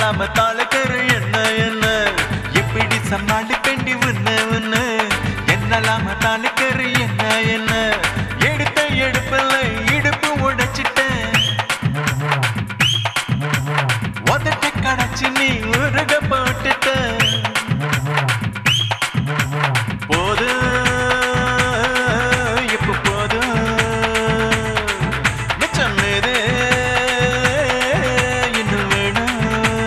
என்னலாம தாளுக்கரு என்ன என்ன எப்படி சமாளிப்பேண்டி உன்ன உன்ன என்னலாம தாளுக்கரு என்ன என்ன எடுத்த எடுப்பில் இடுப்பு உடைச்சிட்டேன் உதட்ட கடைச்சு நீ உருக போட்டுட்ட போதும் இப்ப போதும் மிச்சம் மீது இன்னும் வேணும்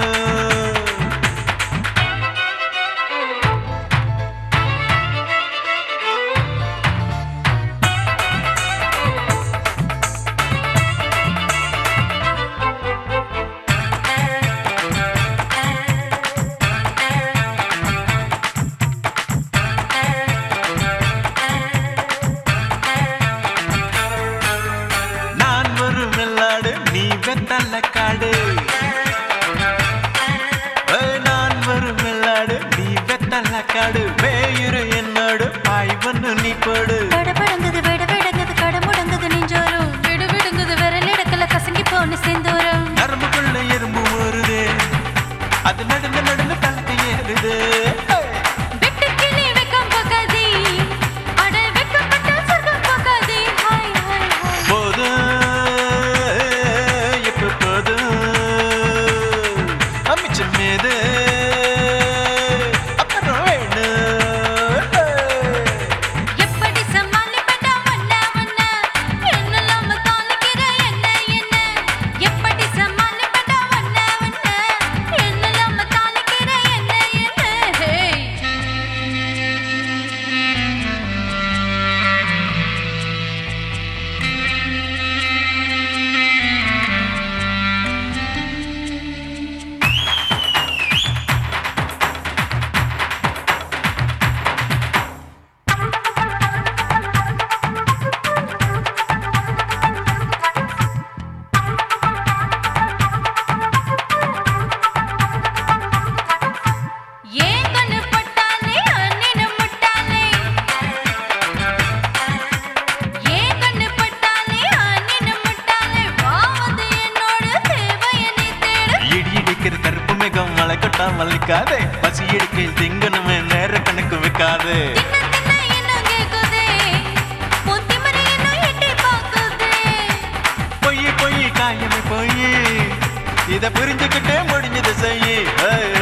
நான் ஒரு வெள்ளாடு நீ வெத்தல்ல காடு ஏய், நான் ஒரு வெள்ளாடு நீ வெத்தல்ல காடு வேயுரு என்னோடு பாய் வந்து நீ போடு படபடங்குது விடவிடங்குது கடமுடங்குது நெஞ்சோரும் விடு விடுங்குது விரல் இடக்கல கசங்கி போன செந்தூரம் நரம்புக்குள்ள எறும்பு வருது அது நடந்து நடந்து தள்ளி ஏறுது ஏய், வெட்டு கிளி வெக்கம் பகாதி அட வெக்கப்பட்ட சொர்க்கம் பகாதி ஹாய் ஹாய் ஹாய் போதும் இப்ப போதும் அமிச்சம் மீது அப்புறம் வேணும் ஏய். எப்படி சமாளிப்படா வண்ண வண்ண என்னெல்லாம் தாளிக்கிற என்ன என்ன எப்படி சமாளிப்படா வண்ண வண்ண என்னெல்லாம் தாளிக்கிற என்ன என்ன ஹே ஏன் கண்ணு பட்டாலே அண்ணின முட்டாளே ஏன் கண்ணு பட்டாலே அண்ணின முட்டாளே வாவது என்னோட தேவைய நீ தேடு இடி இடிக்கிற கருப்பு மேகம் மழை கொட்டா மல்லிக்காதே பசி எடுக்கையில் திங்கணுமே நேர கணக்கு வைக்காதே தின்ன தின்ன இன்னும் கேக்குதே உன் திமிரு இன்னும் எட்டி பாக்குதே பொய் பொய் காயமே பொய் இத புரிஞ்சுக்கிட்டே முடிஞ்சது செய்யி ஏய்,